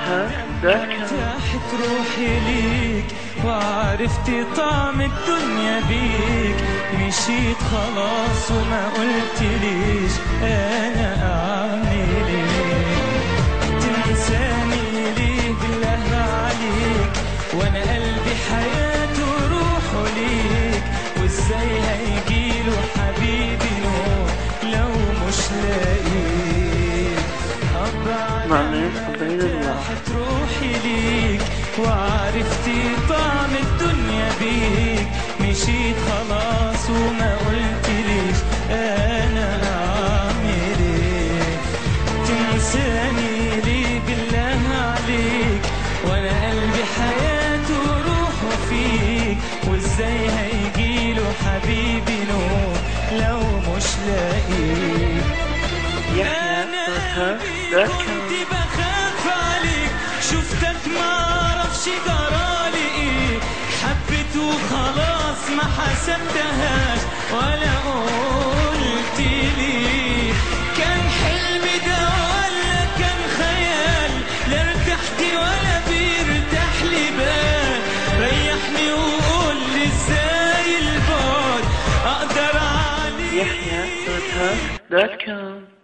ارتاحت روحي ليك وعرفت طعم الدنيا بيك مشيت خلاص وما قلت ليش انا اعمل ايه تنساني ليه بالله عليك وانا قلبي حياته وروحه ليك وازاي هيجيله حبيبي نور لو مش لاقيك أب معلش بعيد الله راحت روحي ليك وعرفت طعم الدنيا بيك مشيت خلاص وما قلت ليش انا اعمل ايه تنساني ليه بالله عليك وانا قلبي حياته وروحه فيك وازاي هيجيله حبيبي نور لو مش لاقيك انا قلبي كنت بخاف عليك شفتك ما اعرفش جرالي ايه حبيت وخلاص ما حسبتهاش ولا قلت لي كان حلم ده ولا كان خيال لا ارتحت ولا بيرتاح لي بال ريحني وقول لي ازاي البعد اقدر عليه يحيى دوت كوم